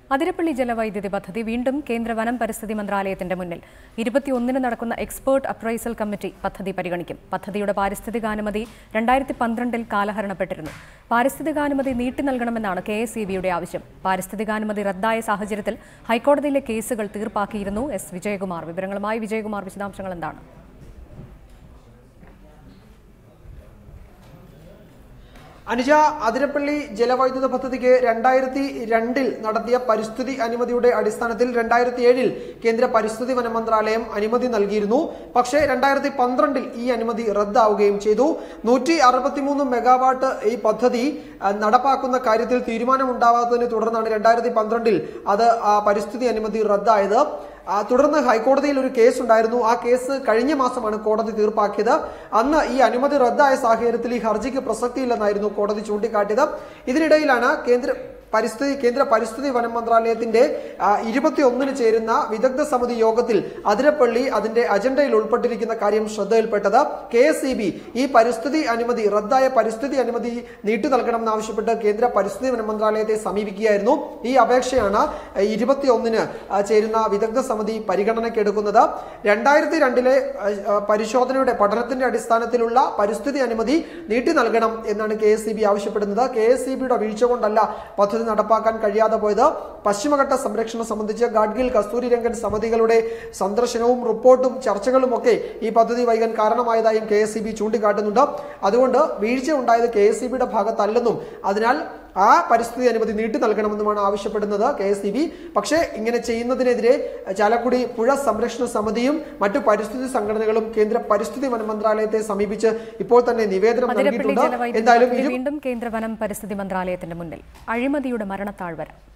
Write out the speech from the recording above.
അതിരപ്പള്ളി ജലവൈദ്യുതി പദ്ധതി വീണ്ടും കേന്ദ്ര വനം പരിസ്ഥിതി മന്ത്രാലയത്തിന്റെ മുന്നിൽ ഇരുപത്തിയൊന്നിന് നടക്കുന്ന എക്സ്പേർട്ട് അപ്രൈസൽ കമ്മിറ്റി പദ്ധതി പരിഗണിക്കും പദ്ധതിയുടെ പാരിസ്ഥിതികാനുമതി രണ്ടായിരത്തി പന്ത്രണ്ടിൽ കാലഹരണപ്പെട്ടിരുന്നു പാരിസ്ഥിതികാനുമതി നീട്ടി നൽകണമെന്നാണ് കെ എസ് ഇ ബിയുടെ ആവശ്യം പാരിസ്ഥിതികാനുമതി റദ്ദായ സാഹചര്യത്തിൽ ഹൈക്കോടതിയിലെ കേസുകൾ തീർപ്പാക്കിയിരുന്നു എസ് വിജയകുമാർ വിവരങ്ങളുമായി വിജയകുമാർ വിശദാംശങ്ങൾ എന്താണ് അനുജ അതിരപ്പള്ളി ജലവൈദ്യുത പദ്ധതിക്ക് രണ്ടായിരത്തി രണ്ടിൽ നടത്തിയ പരിസ്ഥിതി അനുമതിയുടെ അടിസ്ഥാനത്തിൽ രണ്ടായിരത്തി ഏഴിൽ കേന്ദ്ര പരിസ്ഥിതി വന മന്ത്രാലയം അനുമതി നൽകിയിരുന്നു പക്ഷേ രണ്ടായിരത്തി പന്ത്രണ്ടിൽ ഈ അനുമതി റദ്ദാവുകയും ചെയ്തു നൂറ്റി അറുപത്തിമൂന്ന് മെഗാവാട്ട് ഈ പദ്ധതി ആ, നടപ്പാക്കുന്ന കാര്യത്തിൽ തീരുമാനമുണ്ടാവാത്തതിനെ തുടർന്നാണ് രണ്ടായിരത്തി പന്ത്രണ്ടിൽ അത് ആ പരിസ്ഥിതി അനുമതി റദ്ദായത് ആ, തുടർന്ന് ഹൈക്കോടതിയിൽ ഒരു കേസ് ഉണ്ടായിരുന്നു ആ കേസ് കഴിഞ്ഞ മാസമാണ് കോടതി തീർപ്പാക്കിയത് അന്ന് ഈ അനുമതി റദ്ദായ സാഹചര്യത്തിൽ ഈ ഹർജിക്ക് പ്രസക്തിയില്ലെന്നായിരുന്നു കോടതി ചൂണ്ടിക്കാട്ടിയത് ഇതിനിടയിലാണ് കേന്ദ്ര പരിസ്ഥിതി കേന്ദ്ര പരിസ്ഥിതി വനം മന്ത്രാലയത്തിന്റെ ഇരുപത്തി ഒന്നിന് ചേരുന്ന വിദഗ്ധ സമിതി യോഗത്തിൽ അതിരപ്പള്ളി അതിന്റെ അജണ്ടയിൽ ഉൾപ്പെട്ടിരിക്കുന്ന കാര്യം ശ്രദ്ധയിൽപ്പെട്ടത് കെ എസ് ഈ പരിസ്ഥിതി അനുമതി റദ്ദായ പരിസ്ഥിതി അനുമതി നീട്ടി നൽകണമെന്നാവശ്യപ്പെട്ട് കേന്ദ്ര പരിസ്ഥിതി വനം മന്ത്രാലയത്തെ സമീപിക്കുകയായിരുന്നു ഈ അപേക്ഷയാണ് ഇരുപത്തി ഒന്നിന് ചേരുന്ന വിദഗ്ധ സമിതി പരിഗണനയ്ക്കെടുക്കുന്നത് രണ്ടായിരത്തി രണ്ടിലെ പരിശോധനയുടെ പഠനത്തിന്റെ അടിസ്ഥാനത്തിലുള്ള പരിസ്ഥിതി അനുമതി നീട്ടി നൽകണം എന്നാണ് കെ എസ് ആവശ്യപ്പെടുന്നത് കെ എസ് വീഴ്ച കൊണ്ടല്ല പദ്ധതി നടപ്പാക്കാൻ കഴിയാതെ പോയത് പശ്ചിമഘട്ട സംരക്ഷണം സംബന്ധിച്ച് ഗാഡ്ഗിൽ കസ്തൂരിരംഗൻ സമിതികളുടെ സന്ദർശനവും റിപ്പോർട്ടും ചർച്ചകളും ഒക്കെ ഈ പദ്ധതി വൈകാൻ കാരണമായതായും കെ എസ് ചൂണ്ടിക്കാട്ടുന്നുണ്ട് അതുകൊണ്ട് വീഴ്ച ഉണ്ടായത് കെ എസ് ഭാഗത്തല്ലെന്നും അതിനാൽ ആ പരിസ്ഥിതി അനുമതി നീട്ടി നൽകണമെന്നുമാണ് ആവശ്യപ്പെടുന്നത് കെ എസ് പക്ഷേ ഇങ്ങനെ ചെയ്യുന്നതിനെതിരെ ചാലക്കുടി പുഴ സംരക്ഷണ സമിതിയും മറ്റു പരിസ്ഥിതി സംഘടനകളും കേന്ദ്ര പരിസ്ഥിതി വന മന്ത്രാലയത്തെ സമീപിച്ച് ഇപ്പോൾ തന്നെ നിവേദനം അതിരപ്പള്ളി നൽകിയിട്ടുണ്ട് ജലവൈദ്യുതി എന്തായാലും പദ്ധതി ഇരു വീണ്ടും കേന്ദ്ര വനം പരിസ്ഥിതി മന്ത്രാലയത്തിന്റെ മുന്നിൽ അഴിമതിയുടെ മരണത്താഴ്വര